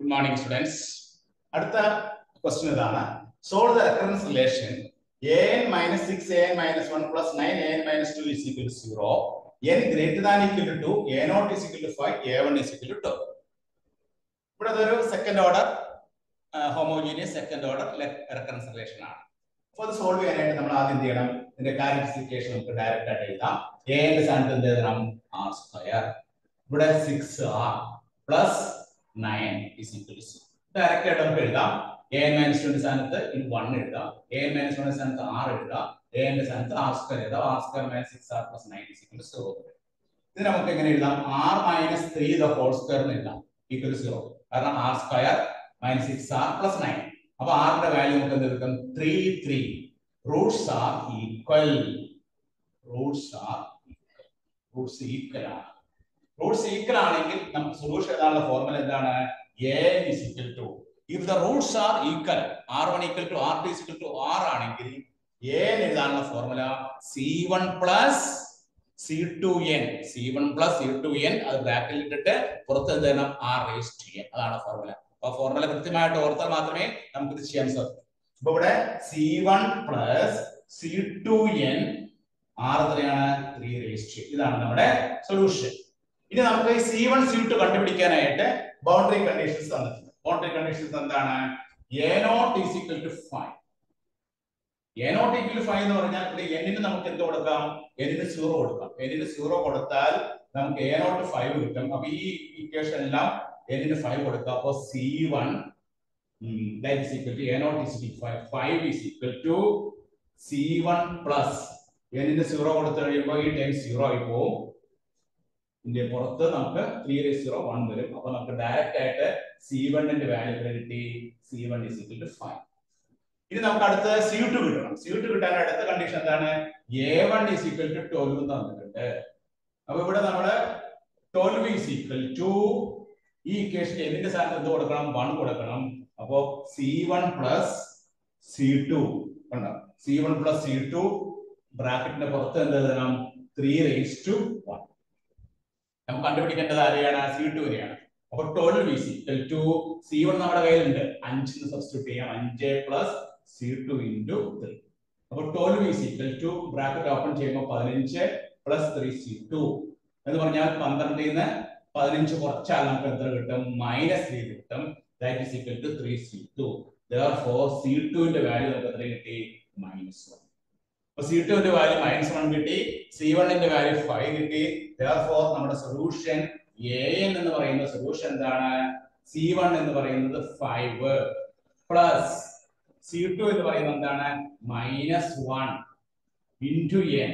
good morning students അടുത്ത question ഇതാണ് solve the recurrence relation a n minus six a n minus one plus nine a n minus two is equal to zero n greater than equal to two a naught is equal to five a one is equal to two ഇവിടെ അതൊരു second order homogeneous second order recurrence relation ആണ് അപ്പോൾ അത് solve ചെയ്യാനായിട്ട് നമ്മൾ ആദ്യം എന്ത് ചെയ്യണം ഇതിന്റെ ക്ലാരിഫിക്കേഷൻ നമുക്ക് ഡയറക്റ്റ് ആയിട്ട് എഴുതാം എ ന്റെ സ്ഥാനത്ത് എന്ത് എഴുതണം ആർ സ്ക്വയർ ഇവിടെ six r plus nine is equal to zero direct ആയിട്ട് നമുക്ക് എഴുതാം എ എൻ മൈനസ് ടുവിന്റെ സ്ഥാനത്ത് ഇനി വൺ എഴുതാം എ എൻ മൈനസ് വണ്ണിന്റെ സ്ഥാനത്ത് ആർ എഴുതാം എ എന്റെ സ്ഥാനത്ത് ആർ സ്ക്വയർ എഴുതാം r square minus six r plus nine is equal to zero ഇത് നമുക്ക് എങ്ങനെ എഴുതാം r minus three the whole square എന്ന് എഴുതാം ഈക്വൽ ടു സീറോ കാരണം r square minus six r plus nine അപ്പൊ ആറിന്റെ വാല്യൂ നമുക്ക് എന്ത് എടുക്കാം three three roots are equal roots are roots equal ആണ് റൂട്ട്സ് ഈക്വൽ ആണെങ്കിൽ നമുക്ക് സൊല്യൂഷൻ എഴുതാനുള്ള ഫോർമുല എന്താണ് a is equal to if the roots are equal r one equal to r two is equal to r ആണെങ്കിൽ a എഴുതാനുള്ള formula c one plus c two n c one plus c two n അത് ബ്രാക്കറ്റിൽ ഇട്ടിട്ട് പുറത്ത് എന്ത് ചെയ്യണം r raise to n അതാണ് formula അപ്പൊ ഫോർമുല കൃത്യമായിട്ട് ഓർത്താൽ മാത്രമേ നമുക്ക് ഇത് ചെയ്യാൻ സാധിക്കൂ അപ്പൊ ഇവിടെ c one plus c two n r എത്രയാണ് ത്രീ റേസ് ടു ഇതാണ് നമ്മുടെ സൊല്യൂഷൻ ഇനി നമുക്ക് ഈ സി വൺ സി ടു കണ്ടുപിടിക്കാനായിട്ട് ബൗണ്ടറി കണ്ടീഷൻസ് തന്നിട്ടുണ്ട് ബൗണ്ടറി കണ്ടീഷൻസ് എന്താണ് a naught is equal to five a naught equal to five എന്ന് പറഞ്ഞാൽ ഇവിടെ എന്നിന് നമുക്ക് എന്ത് കൊടുക്കാം എന്നിന് സീറോ കൊടുക്കാം എന്നിന് സീറോ കൊടുത്താൽ നമുക്ക് എ നോട്ട് ഫൈവ് കിട്ടും അപ്പൊ ഈ ഇക്വേഷൻ എല്ലാം എന്നിന് ഫൈവ് കൊടുക്കാം അപ്പൊ c one that is equal to a naught is equal five five is equal to c one plus എന്നിന് സീറോ കൊടുത്തു കഴിയുമ്പോൾ ഈ ടൈം സീറോ ആയി പോകും ഇതിന്റെ പുറത്ത് നമുക്ക് ത്രീ സീറോ വൺ വരും അപ്പൊ നമുക്ക് ഡയറക്റ്റ് ആയിട്ട് സി വണ്ണിന്റെ വാല്യൂ എത്ര കിട്ടി c one is equal to five ഇനി നമുക്ക് അടുത്ത സി ടു കിട്ടണം സി ടു കിട്ടാൻ അടുത്ത കണ്ടീഷൻ എന്താണ് a one is equal to twelve എന്ന് തന്നിട്ടുണ്ട് അപ്പൊ ഇവിടെ നമ്മള് ട്വൽവ് ഈസ് ഈക്വൽ ടു ഈ ഇക്വേഷൻ എന്തിന്റെ സ്ഥാനത്ത് എന്ത് കൊടുക്കണം വൺ കൊടുക്കണം അപ്പോ c one plus c two കണ്ടോ c one plus c two ബ്രാക്കറ്റിന്റെ പുറത്ത് എന്ത് എഴുതണം ത്രീ റേസ് ടു വൺ നമുക്ക് കണ്ടുപിടിക്കേണ്ടത് ആരെയാണ് സി ടുവിനെയാണ് അപ്പൊ twelve is equal to c one നമ്മുടെ കയ്യിലുണ്ട് അഞ്ചിന് സബ്സ്റ്റിറ്റ്യൂട്ട് ചെയ്യാം അഞ്ച് plus c two into three അപ്പൊ twelve is equal to bracket open ചെയ്യുമ്പോൾ പതിനഞ്ച് പ്ലസ് ത്രീ സി ടു എന്ന് പറഞ്ഞാൽ പന്ത്രണ്ടിൽ നിന്ന് പതിനഞ്ച് കുറച്ചാൽ നമുക്ക് എത്ര കിട്ടും മൈനസ് ത്രീ കിട്ടും that is equal to three c two for c ടുവിന്റെ വാല്യൂ നമുക്ക് എത്ര കിട്ടി മൈനസ് വൺ അപ്പൊ സി ടുവിന്റെ വാല്യൂ മൈനസ് വൺ കിട്ടി സി വണ്ണിന്റെ വാല്യൂ ഫൈവ് കിട്ടി ഫോർ നമ്മുടെ സൊല്യൂഷൻ എ എൻ എന്ന് പറയുന്ന സൊല്യൂഷൻ എന്താണ് സി വൺ എന്ന് പറയുന്നത് ഫൈവ് പ്ലസ് സി ടു എന്ന് പറയുന്നത് എന്താണ് മൈനസ് വൺ ഇൻറ്റു എൻ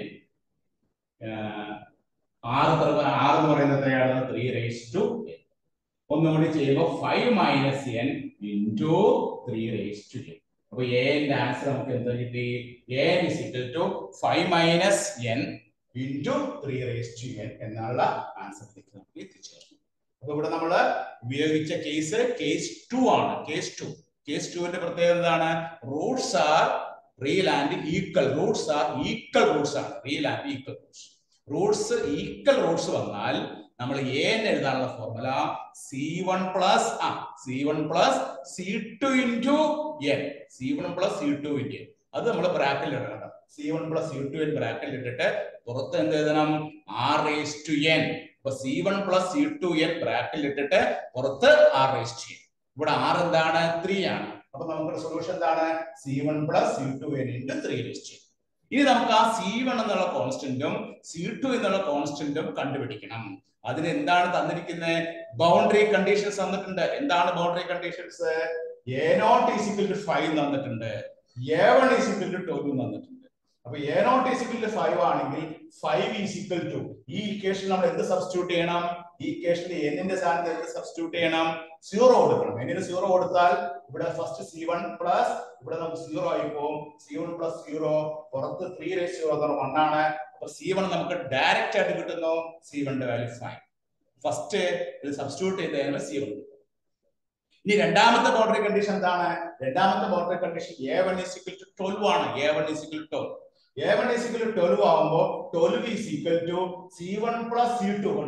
ആറ് ആറ് എന്ന് പറയുന്നത് എത്രയാണ് ത്രീ റേസ് ടു ഒന്നും കൂടി ചെയ്യുമ്പോൾ five minus n into three raise to n അപ്പൊ എ എന്റെ ആൻസർ നമുക്ക് എന്താ കിട്ടി a n is equal to five minus n into three raise to n എന്നുള്ള ആൻസറിലേക്ക് നമുക്ക് എത്തിച്ചേർന്നു അപ്പൊ ഇവിടെ നമ്മൾ ഉപയോഗിച്ച കേസ് കേസ് ടു ആണ് കേസ് ടു കേസ് ടുവിന്റെ പ്രത്യേകത എന്താണ് roots are real and equal roots are equal roots ആണ് real and equal roots roots equal roots വന്നാൽ നമ്മൾ എ എന്ന് എഴുതാനുള്ള ഫോർമുല സി വൺ പ്ലസ് ആ c one plus c two into n c one plus c two into n അത് നമ്മൾ ബ്രാക്കറ്റിൽ ഇടണം c one plus c two n ബ്രാക്കറ്റിൽ ഇട്ടിട്ട് പുറത്ത് എന്ത് എഴുതണം ആർ റേസ് ടു എൻ അപ്പൊ c one plus c two n ബ്രാക്കറ്റിൽ ഇട്ടിട്ട് പുറത്ത് ആർ റേസ് ടു എൻ ഇവിടെ ആർ എന്താണ് ത്രീ ആണ് അപ്പൊ നമുക്ക് സൊല്യൂഷൻ എന്താണ് c one plus c two n into three raise to ഇനി നമുക്ക് ആ സി വൺ എന്നുള്ള കോൺസ്റ്റന്റും സി ടു എന്നുള്ള കോൺസ്റ്റന്റും കണ്ടുപിടിക്കണം അതിന് എന്താണ് തന്നിരിക്കുന്നത് ബൗണ്ടറി കണ്ടീഷൻസ് തന്നിട്ടുണ്ട് എന്താണ് boundary conditions a naught is equal to five തന്നിട്ടുണ്ട് a one is equal to twelve തന്നിട്ടുണ്ട് അപ്പൊ a naught is equal to five ആണെങ്കിൽ ഫൈവ് ഈസിക്കൽ ടു ഈ ഇക്വേഷൻ നമ്മൾ എന്ത് സബ്സ്റ്റിറ്റ്യൂട്ട് ചെയ്യണം ഈ ഇക്വേഷനിൽ എന്നിന്റെ സ്ഥാനത്ത് എന്ത് സബ്സ്റ്റിറ്റ്യൂട്ട് ചെയ്യണം സീറോ കൊടുക്കണം എന്നിന് സീറോ കൊടുത്താൽ ഇവിടെ ഫസ്റ്റ് സി വൺ പ്ലസ് ഇവിടെ നമുക്ക് സീറോ ആയി പോകും സി വൺ പ്ലസ് സീറോ പുറത്ത് ത്രീ റേസ് സീറോ വൺ ആണ് അപ്പൊ സി വൺ നമുക്ക് ഡയറക്റ്റ് ആയിട്ട് കിട്ടുന്നു സി വണ്ണിന്റെ വാല്യൂ ഫൈവ് ഫസ്റ്റ് ഇത് സബ്സ്റ്റിറ്റ്യൂട്ട് ചെയ്ത് കഴിഞ്ഞാൽ സി വൺ ഇനി രണ്ടാമത്തെ ബൗണ്ടറി കണ്ടീഷൻ എന്താണ് രണ്ടാമത്തെ boundary condition a one is equal to twelve ആണ് a one is equal to a one is equal to twelve ആകുമ്പോൾ twelve is equal to c one plus c two ഉണ്ടോ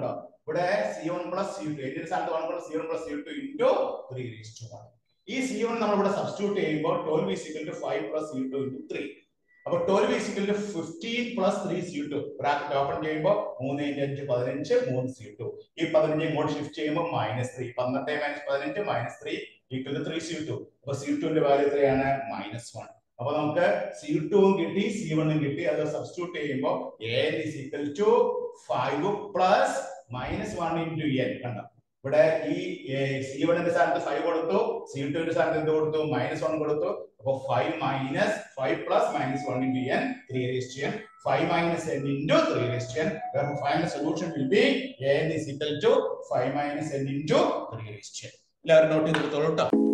ഇവിടെ c one plus c two എന്റെ സ്ഥാനത്ത് one plus c one plus c two into three raise to one ഈ c one നമ്മൾ ഇവിടെ substitute ചെയ്യുമ്പോൾ twelve is equal to five plus c two into three അപ്പൊ twelve is equal to fifteen plus three c two bracket open ചെയ്യുമ്പോൾ മൂന്ന് into അഞ്ച് പതിനഞ്ച് മൂന്ന് സി ടു ഈ പതിനഞ്ച് ഇങ്ങോട്ട് ഷിഫ്റ്റ് ചെയ്യുമ്പോൾ മൈനസ് ത്രീ പന്ത്രണ്ട് മൈനസ് പതിനഞ്ച് minus three equal to three c two അപ്പൊ സി ടുവിന്റെ വാല്യൂ എത്രയാണ് മൈനസ് വൺ അപ്പൊ നമുക്ക് സി ടുവും കിട്ടി സി വണ്ണും കിട്ടി അത് സബ്സ്റ്റിറ്റ്യൂട്ട് ചെയ്യുമ്പോൾ a is equal to five plus minus one into n കണ്ടോ ഇവിടെ ഈ സി വണ്ണിന്റെ സ്ഥാനത്ത് ഫൈവ് കൊടുത്തു സി ടുവിന്റെ സ്ഥാനത്ത് എന്ത് കൊടുത്തു മൈനസ് വൺ കൊടുത്തു അപ്പൊ five minus five plus minus one into n three raise to n five minus n into three raise to n final solution will be n is equal to five minus n into three raise to n എല്ലാവരും note ചെയ്ത് കൊടുത്തോളൂ കേട്ടോ